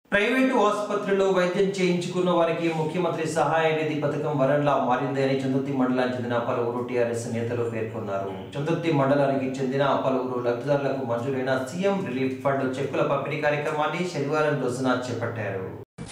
private ఆసుపత్రిలో వైద్యం చేయించుకున్న వారికి ముఖ్యమంత్రి సహాయ నిధి పథకం వరంలా మారిందని చందుర్తి మండలానికి చెందిన పలువురు టీఆర్ఎస్ నేతలు పేర్కొన్నారు చందుర్తి మండలానికి చెందిన పలువురు లబ్ధిదారులకు మంజూరైన సీఎం రిలీఫ్ ఫండ్ చెక్కుల పంపిణీ కార్యక్రమాన్ని శనివారం రోజున చేపట్టారు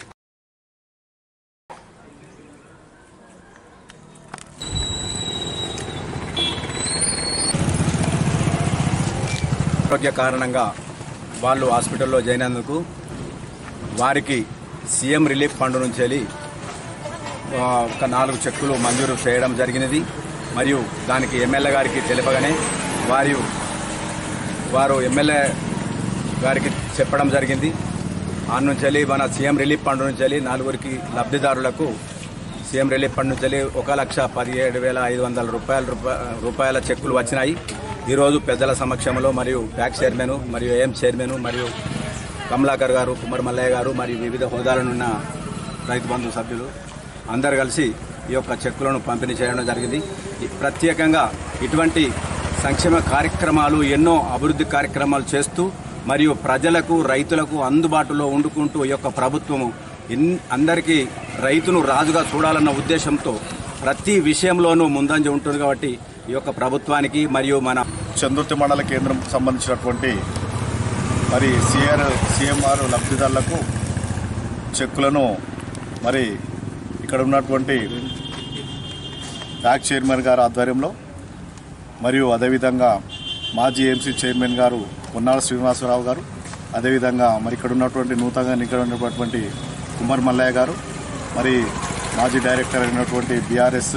ఆరోగ్య కారణంగా వాళ్ళు హాస్పిటల్లో జాయిన్ అయినందుకు వారికి సీఎం రిలీఫ్ ఫండ్ నుంచి వెళ్ళి ఆ, ఒక నాలుగు చెక్కులు మంజూరు చేయడం జరిగినది మరియు దానికి ఎమ్మెల్యే గారికి తెలుపగానే వారి వారు ఎమ్మెల్యే గారికి చెప్పడం జరిగింది ఆ నుంచి వెళ్ళి మన సీఎం రిలీఫ్ ఫండ్ నుంచి వెళ్ళి నలుగురికి లబ్ధిదారులకు సీఎం రిలీఫ్ ఫండ్ నుంచి వెళ్ళి ఒక లక్ష పదిహేడు వేల ఐదు వందల రూపాయల రూపా- రూపాయల చెక్కులు వచ్చినాయి ఈరోజు పెద్దల సమక్షంలో మరియు ప్యాక్ చైర్మన్ మరియు ఏఎం చైర్మన్ మరియు కమలాకర్ గారు కుమార్ మల్లయ్య గారు మరియు వివిధ హోదాలనున్న రైతు బంధు సభ్యులు అందరు కలిసి ఈ యొక్క చెక్కులను పంపిణీ చేయడం జరిగింది ఈ ప్రత్యేకంగా ఇటువంటి సంక్షేమ కార్యక్రమాలు ఎన్నో అభివృద్ధి కార్యక్రమాలు చేస్తూ మరియు ప్రజలకు రైతులకు అందుబాటులో వండుకుంటూ ఈ యొక్క ప్రభుత్వము ఎన్- అందరికీ రైతును రాజుగా చూడాలన్న ఉద్దేశంతో ప్రతి విషయంలోనూ ముందంజ ఉంటుంది కాబట్టి ఈ యొక్క ప్రభుత్వానికి మరియు మన చందుర్తి మండల కేంద్రం సంబంధించినటువంటి మరి సిఆర్ సిఎంఆర్ లబ్ధిదారులకు చెక్కులను మరి ఇక్కడ ఉన్నటువంటి ప్యాక్ చైర్మన్ గారి ఆధ్వర్యంలో మరియు అదేవిధంగా మాజీ ఎంసీ చైర్మన్ గారు పొన్నాల శ్రీనివాసరావు గారు అదేవిధంగా మరి ఇక్కడ ఉన్నటువంటి నూతనంగా ఇక్కడ ఉన్నటువంటి కుమార్ మల్లయ్య గారు మరి మాజీ డైరెక్టర్ అయినటువంటి బీఆర్ఎస్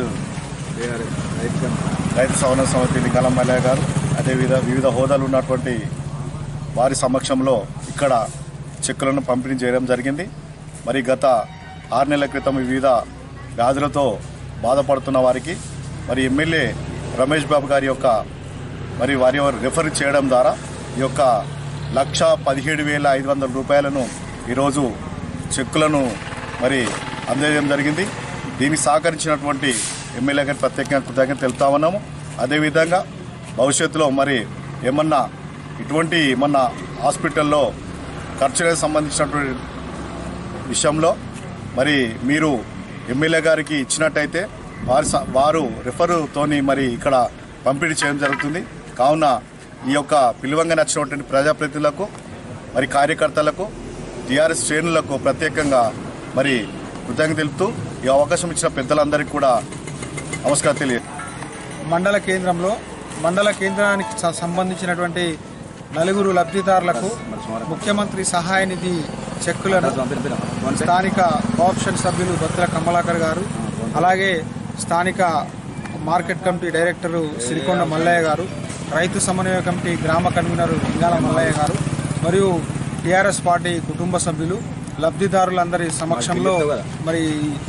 రైతు సవరణ సమితి లింగాల మల్లయ్య గారు అదేవిధ వివిధ హోదాలు ఉన్నటువంటి వారి సమక్షంలో ఇక్కడ చెక్కులను పంపిణీ చేయడం జరిగింది మరి గత ఆరు నెలల క్రితం వివిధ వ్యాధులతో బాధపడుతున్న వారికి మరి ఎమ్మెల్యే రమేష్ బాబు గారి యొక్క మరి వారి రెఫర్ చేయడం ద్వారా ఈ యొక్క లక్ష పదిహేడు వేల ఐదు వందల రూపాయలను ఈరోజు చెక్కులను మరి అందజేయడం జరిగింది దీనికి సహకరించినటువంటి ఎమ్మెల్యే గారి ప్రత్యేకంగా కృతజ్ఞత తెలుపుతా ఉన్నాము అదేవిధంగా భవిష్యత్తులో మరి ఏమన్నా ఇటువంటి ఏమన్నా హాస్పిటల్లో ఖర్చులకు సంబంధించినటువంటి విషయంలో మరి మీరు ఎమ్మెల్యే గారికి ఇచ్చినట్టయితే వారి స- వారు రిఫరుతోని మరి ఇక్కడ పంపిణీ చేయడం జరుగుతుంది కావున ఈ యొక్క పిలువంగా నచ్చినటువంటి ప్రజాప్రతినిధులకు మరి కార్యకర్తలకు టీఆర్ఎస్ శ్రేణులకు ప్రత్యేకంగా మరి కృతజ్ఞత తెలుపుతూ ఈ అవకాశం ఇచ్చిన పెద్దలందరికీ కూడా నమస్కారం తెలియదు మండల కేంద్రంలో మండల కేంద్రానికి స- సంబంధించినటువంటి నలుగురు లబ్ధిదారులకు ముఖ్యమంత్రి సహాయ నిధి చెక్కులను స్థానిక కోఆప్షన్ సభ్యులు భద్ర కమలాకర్ గారు అలాగే స్థానిక market committee director Sirikonda Mallayya గారు రైతు సమన్వయ కమిటీ గ్రామ కన్వీనర్ లింగాల మల్లయ్య గారు మరియు టీఆర్ఎస్ పార్టీ కుటుంబ సభ్యులు లబ్ధిదారులందరి సమక్షంలో మరి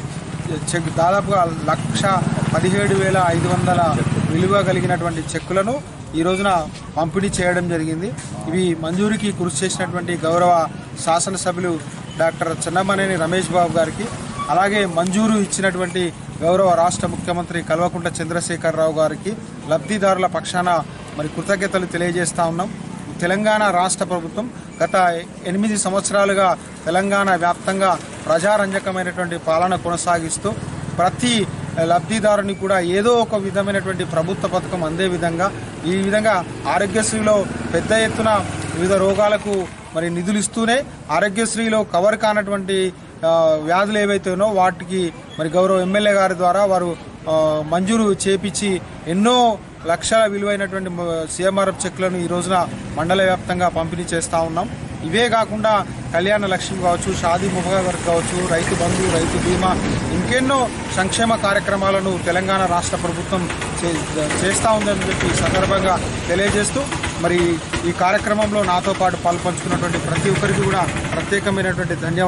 చెక్ దాదాపుగా లక్ష పదిహేడు వేల ఐదు వందల విలువ కలిగినటువంటి చెక్కులను ఈ రోజున పంపిణీ చేయడం జరిగింది ఇవి మంజూరికి కృషి చేసినటువంటి గౌరవ శాసనసభ్యులు డాక్టర్ చెన్నమనేని రమేష్ బాబు గారికి అలాగే మంజూరు ఇచ్చినటువంటి గౌరవ రాష్ట్ర ముఖ్యమంత్రి కల్వకుంట్ల చంద్రశేఖరరావు గారికి లబ్ధిదారుల పక్షాన మరి కృతజ్ఞతలు తెలియజేస్తా ఉన్నాం తెలంగాణ రాష్ట్ర ప్రభుత్వం గత ఎనిమిది సంవత్సరాలుగా తెలంగాణ వ్యాప్తంగా ప్రజారంజకమైనటువంటి పాలన కొనసాగిస్తూ ప్రతి లబ్ధిదారుని కూడా ఏదో ఒక విధమైనటువంటి ప్రభుత్వ పథకం అందే విధంగా ఈ విధంగా ఆరోగ్యశ్రీలో పెద్ద ఎత్తున వివిధ రోగాలకు మరి నిధులు ఇస్తూనే ఆరోగ్యశ్రీలో కవర్ కానటువంటి ఆ, వ్యాధులు ఏవైతే ఉన్నో వాటికి మరి గౌరవ ఎమ్మెల్యే గారి ద్వారా వారు ఆ, మంజూరు చేపించి ఎన్నో లక్షల విలువైనటువంటి సీఎంఆర్ఎఫ్ చెక్లను ఈ రోజున మండల వ్యాప్తంగా పంపిణీ చేస్తూ ఉన్నాం ఇవే కాకుండా కళ్యాణ లక్ష్మి కావచ్చు షాదీ ముబారక్ కావచ్చు రైతు బంధు రైతు బీమా ఇంకెన్నో సంక్షేమ కార్యక్రమాలను తెలంగాణ రాష్ట్ర ప్రభుత్వం చే- చేస్తూ ఉందని చెప్పి ఈ సందర్భంగా తెలియజేస్తూ మరి ఈ కార్యక్రమంలో నాతో పాటు పాల్పంచుకున్నటువంటి ప్రతి ఒక్కరికి కూడా ప్రత్యేకమైనటువంటి ధన్యవాదాలు